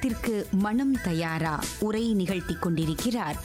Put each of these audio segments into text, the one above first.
திருமணத்திற்கு மனம் தயாரா உரை நிகழ்த்தி கொண்டிருக்கிறார்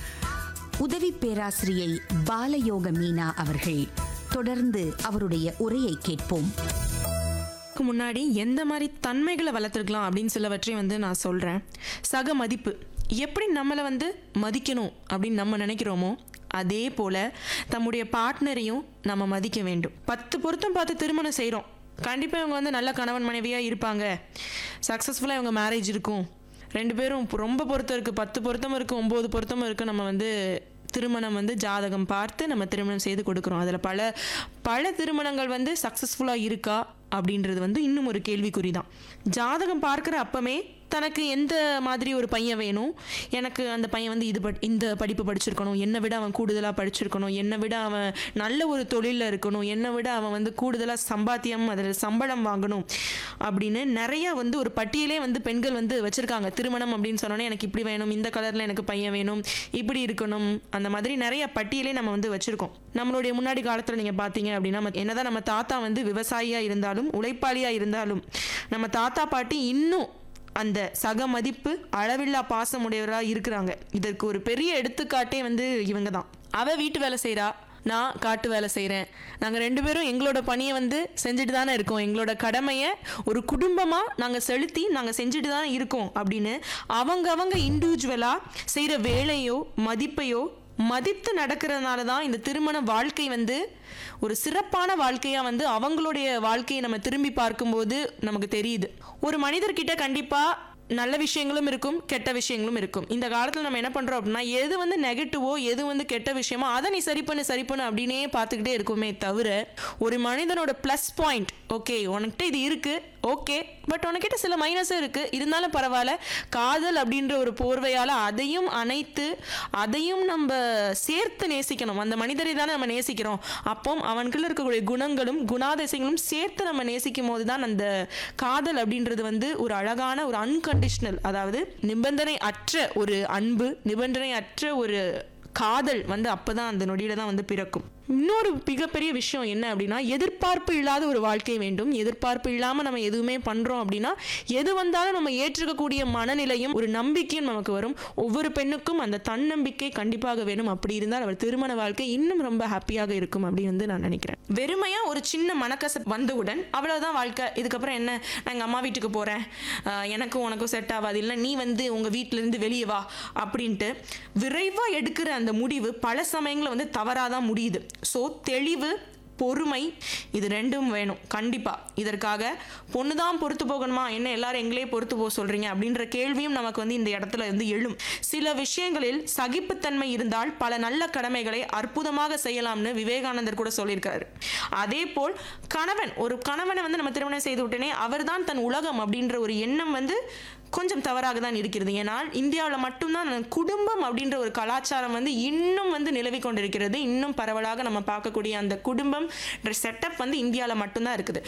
உதவி பேராசிரியை பாலயோக மீனா அவர்கள் தொடர்ந்து அவருடைய உரையை கேட்போம் அதுக்கு முன்னாடி எந்த மாதிரி தன்மைகளை வளர்த்துருக்கலாம் அப்படின்னு சிலவற்றை வந்து நான் சொல்கிறேன் சக மதிப்பு எப்படி நம்மளை வந்து மதிக்கணும் அப்படின்னு நம்ம நினைக்கிறோமோ அதே போல் தம்முடைய பார்ட்னரையும் நம்ம மதிக்க வேண்டும் பத்து பொருத்தம் பார்த்து திருமணம் செய்கிறோம் கண்டிப்பாக இவங்க வந்து நல்ல கணவன் மனைவியாக இருப்பாங்க சக்ஸஸ்ஃபுல்லாக இவங்க மேரேஜ் இருக்கும் ரெண்டு பேரும் ரொம்ப பொருத்தம் இருக்குது பத்து பொருத்தம் இருக்குது ஒம்பது பொருத்தமும் இருக்குது நம்ம வந்து திருமணம் வந்து ஜாதகம் பார்த்து நம்ம திருமணம் செய்து கொடுக்குறோம் அதில் பல பல திருமணங்கள் வந்து சக்ஸஸ்ஃபுல்லாக இருக்கா அப்படின்றது வந்து இன்னும் ஒரு கேள்விக்குறி தான் ஜாதகம் பார்க்குற அப்பமே தனக்கு எந்த மாதிரி ஒரு பையன் வேணும் எனக்கு அந்த பையன் வந்து இது பட் இந்த படிப்பு படிச்சிருக்கணும் என்னை விட அவன் கூடுதலாக படிச்சிருக்கணும் என்னை விட அவன் நல்ல ஒரு தொழிலில் இருக்கணும் என்னை விட அவன் வந்து கூடுதலாக சம்பாத்தியம் அதில் சம்பளம் வாங்கணும் அப்படின்னு நிறைய வந்து ஒரு பட்டியலே வந்து பெண்கள் வந்து வச்சுருக்காங்க திருமணம் அப்படின்னு சொன்னோன்னே எனக்கு இப்படி வேணும் இந்த கலரில் எனக்கு பையன் வேணும் இப்படி இருக்கணும் அந்த மாதிரி நிறைய பட்டியலே நம்ம வந்து வச்சுருக்கோம் நம்மளுடைய முன்னாடி காலத்தில் நீங்கள் பார்த்தீங்க அப்படின்னா ம- என்னதான் நம்ம தாத்தா வந்து விவசாயியாக இருந்தாலும் உழைப்பாளியாக இருந்தாலும் நம்ம தாத்தா பாட்டி இன்னும் அந்த சக மதிப்பு அளவில்லா பாசம் உடையவராக இருக்கிறாங்க இதற்கு ஒரு பெரிய எடுத்துக்காட்டே வந்து இவங்க தான் அவ வீட்டு வேலை செய்கிறா நான் காட்டு வேலை செய்கிறேன் நாங்கள் ரெண்டு பேரும் எங்களோட பணியை வந்து செஞ்சுட்டு தானே இருக்கோம் எங்களோட கடமையை ஒரு குடும்பமாக நாங்கள் செலுத்தி நாங்கள் செஞ்சுட்டு தான் இருக்கோம் அப்படின்னு அவங்க அவங்க இண்டிவிஜுவலாக செய்கிற வேலையோ மதிப்பையோ மதித்து நடக்கிறதுனால தான் இந்த திருமண வாழ்க்கை வந்து ஒரு சிறப்பான வாழ்க்கையாக வந்து அவங்களுடைய வாழ்க்கையை நம்ம திரும்பி பார்க்கும்போது நமக்கு தெரியுது ஒரு மனிதர்கிட்ட கண்டிப்பாக நல்ல விஷயங்களும் இருக்கும் கெட்ட விஷயங்களும் இருக்கும் இந்த காலத்தில் நம்ம என்ன பண்ணுறோம் அப்படின்னா எது வந்து நெகட்டிவோ எது வந்து கெட்ட விஷயமோ அதை நீ சரி பண்ணு சரி பண்ணு அப்படின்னே பார்த்துக்கிட்டே இருக்குமே தவிர ஒரு மனிதனோட ப்ளஸ் பாயிண்ட் ஓகே உனக்கிட்ட இது இருக்குது ஓகே பட் உனக்கிட்ட சில மைனஸும் இருக்குது இருந்தாலும் பரவாயில்ல காதல் அப்படின்ற ஒரு போர்வையால் அதையும் அணைத்து அதையும் நம்ம சேர்த்து நேசிக்கணும் அந்த மனிதரை தானே நம்ம நேசிக்கிறோம் அப்போ அவனுக்குள்ள இருக்கக்கூடிய குணங்களும் குணாதிசயங்களும் சேர்த்து நம்ம நேசிக்கும் போது தான் அந்த காதல் அப்படின்றது வந்து ஒரு அழகான ஒரு அன்கண்டிஷனல் அதாவது நிபந்தனை அற்ற ஒரு அன்பு நிபந்தனை அற்ற ஒரு காதல் வந்து அப்பதான் அந்த நொடியில தான் வந்து பிறக்கும் இன்னொரு மிகப்பெரிய விஷயம் என்ன அப்படின்னா எதிர்பார்ப்பு இல்லாத ஒரு வாழ்க்கை வேண்டும் எதிர்பார்ப்பு இல்லாமல் நம்ம எதுவுமே பண்ணுறோம் அப்படின்னா எது வந்தாலும் நம்ம ஏற்றுக்கக்கூடிய மனநிலையும் ஒரு நம்பிக்கையும் நமக்கு வரும் ஒவ்வொரு பெண்ணுக்கும் அந்த தன்னம்பிக்கை கண்டிப்பாக வேணும் அப்படி இருந்தால் அவர் திருமண வாழ்க்கை இன்னும் ரொம்ப ஹாப்பியாக இருக்கும் அப்படின்னு வந்து நான் நினைக்கிறேன் வெறுமையா ஒரு சின்ன மனக்கசப்பு வந்தவுடன் அவ்வளவுதான் வாழ்க்கை இதுக்கப்புறம் என்ன நான் எங்கள் அம்மா வீட்டுக்கு போகிறேன் எனக்கும் உனக்கும் செட் ஆகாது இல்லை நீ வந்து உங்கள் வீட்டிலேருந்து வெளியே வா அப்படின்ட்டு விரைவாக எடுக்கிற அந்த முடிவு பல சமயங்களில் வந்து தவறாக தான் முடியுது ஸோ தெளிவு பொறுமை இது ரெண்டும் வேணும் கண்டிப்பாக இதற்காக பொண்ணு தான் பொறுத்து போகணுமா என்ன எல்லாரும் எங்களே பொறுத்து போக சொல்கிறீங்க அப்படின்ற கேள்வியும் நமக்கு வந்து இந்த இடத்துல வந்து எழும் சில விஷயங்களில் சகிப்புத்தன்மை இருந்தால் பல நல்ல கடமைகளை அற்புதமாக செய்யலாம்னு விவேகானந்தர் கூட சொல்லியிருக்காரு அதே போல் கணவன் ஒரு கணவனை வந்து நம்ம திருமணம் செய்து விட்டனே அவர்தான் தன் உலகம் அப்படின்ற ஒரு எண்ணம் வந்து கொஞ்சம் தவறாக தான் இருக்கிறது ஏனால் இந்தியாவில் மட்டும்தான் அந்த குடும்பம் அப்படின்ற ஒரு கலாச்சாரம் வந்து இன்னும் வந்து நிலவி கொண்டிருக்கிறது இன்னும் பரவலாக நம்ம பார்க்கக்கூடிய அந்த குடும்பம் செட்டப் வந்து இந்தியாவில் மட்டும்தான் இருக்குது